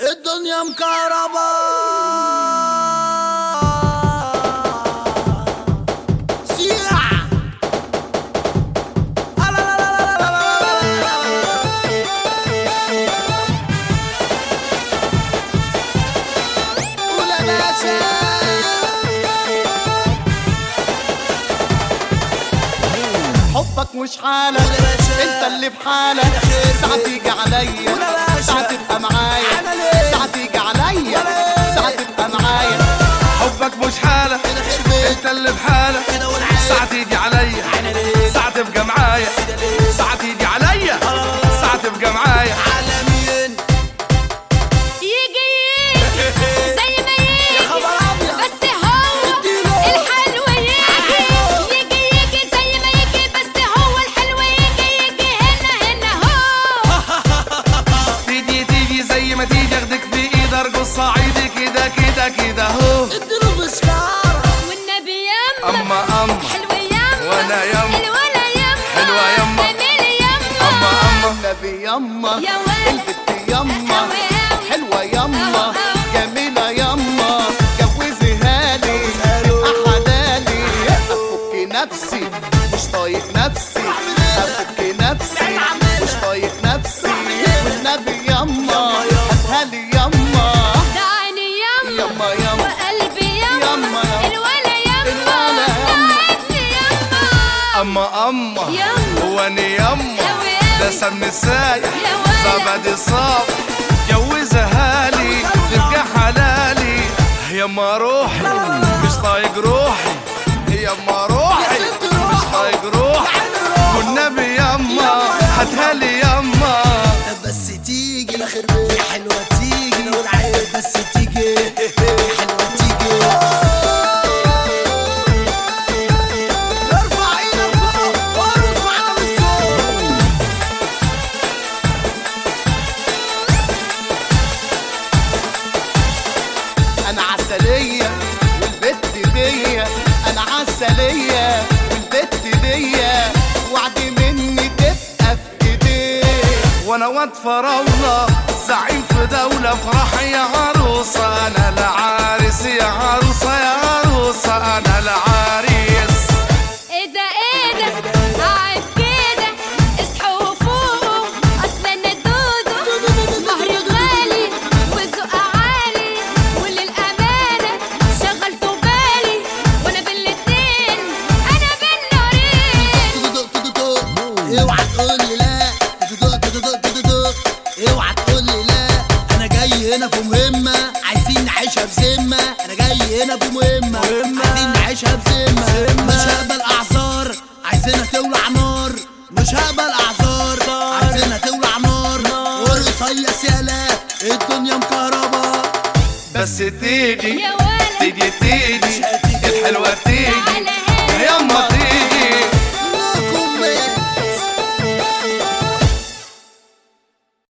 الدنيا مكهربا سيع لا لا لا لا لا لا لا. ولا باشا حبك مش حالك انت اللي بحالك ساعة تيجي عليا ساعة تبقى معايا ساعة تيجي عليا ساعة تبقى معايا حبك مش حالك انت اللي بحالك ساعة تيجي عليا ساعة تبقى معايا ساعة تيجي عليا ساعة تبقى معايا عالميين يجي يجي زي ما يجي خبر أبيض. بس هو اديله. الحلو يجي يجي يجي زي ما يجي بس هو الحلو يجي يجي هنا هنا هو تيجي تيجي زي ما تيجي اخدك بايد ارقص صعيدي كده كده كده هو اديله بسكارة والنبي يما اما اما حلوة يما وأنا يما. الولا يما حلوة يما. جميل يما اما اما النبي يما يا ولد. البت يما أوي أوي. حلوة يما أوي أوي. جميلة يما جوزيها لي أحلالي أفك نفسي مش طايق نفسي أفك نفسي مش طايق نفسي والنبي يما هاتها لي يما دعاني يما يما يما وقلبي يما يما يما. الولا يما الولا يما. دعتني يما اما اما يما. واني يما أوي ده أوي. سمن السايق يا ولد. زبدي صاب جوزها لي تبقى حلالي يما روحي مش طايق روحي يما روحي مش طايق روحي والنبي يما هاتها لي يما بس تيجي يا حلوة تيجي لو العيب بس تيجي يا حلوة تيجي ارفع ايدك فوق وارقص معانا بالصوت انا عسلية والبت دي انا عسلية والبت دي وعدي مني تبقى في ايديك وانا واد فراولة زعيم في دولة افرح يا عروسة انا العارس يا عروسة يا عروسة انا العريس ايه ده ايه ده قاعد كده اصحوا وفوقوا اصل انا دودو مهري غالي والذوق عالي وللامانه شغلتوا بالي وانا بالاتنين انا بالنارين تدق تدق اوعى تقول لي لا تدق تدق تدق اوعى تقول لي لا انا جاي هنا في مهمه عايزين نعيشها بذمه انا جاي هنا في مهمه عايزين نعيشها بذمه مش هقبل اعذار عايزينها تولع نار مش هقبل اعذار عايزينها تولع نار ورصيص يالا الدنيا مكهربا بس تيجي يا ولد تيجي تيجي الحلوة تيجي